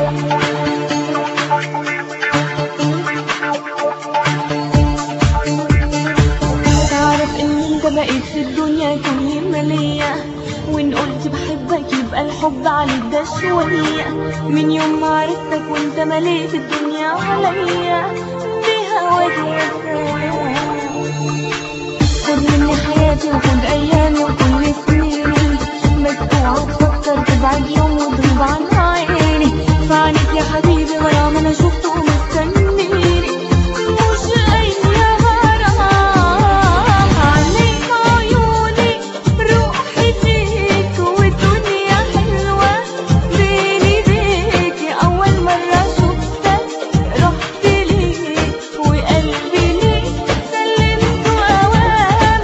تعرف ان انت بقيت في الدنيا كل مالية وان قلت بحبك يبقى الحب عليك ده شوية من يوم ما عرفتك وانت مليت الدنيا عليا بهواك يا سلام خد مني حياتي وخد ايامي وكل سنيني بس اوعى تفكر تبعد يوم وتغيب عن عيني فعنيك يا حبيبي غرام انا شفته ومستنيني مش اي غرام عليك عيوني روحي فيك والدنيا حلوة بيني بيك اول مرة شفتك رحت ليك وقلبي ليك سلمته اوام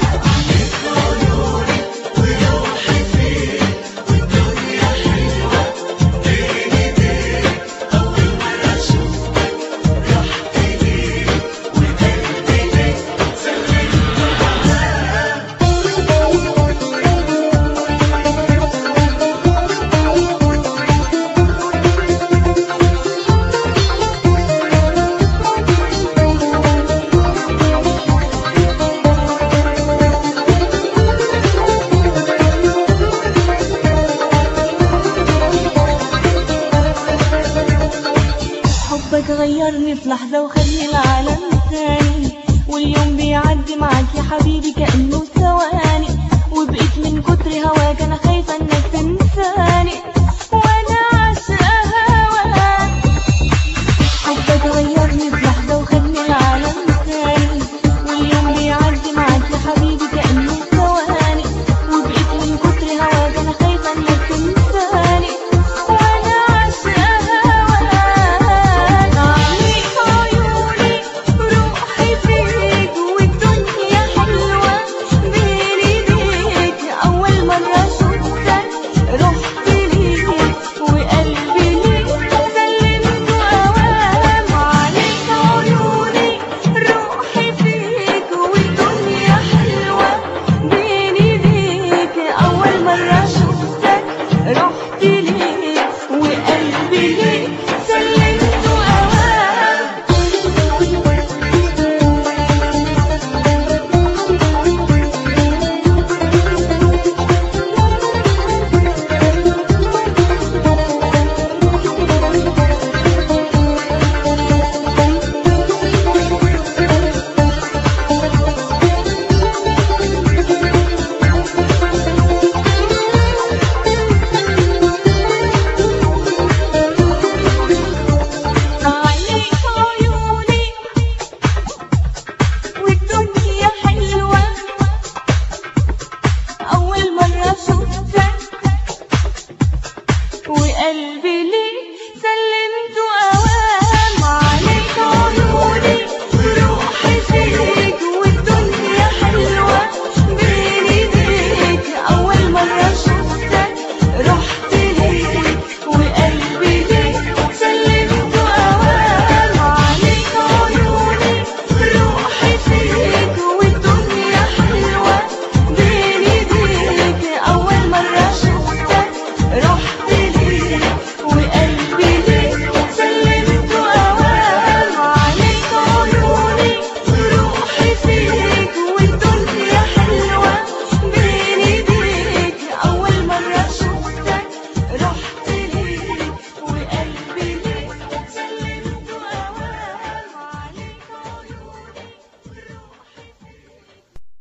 حبك غيرني في لحظة وخلي العالم تاني واليوم بيعدي معاك يا حبيبي كأنه ثواني وبقيت من كتر هواك أنا خايفة إنك تنساني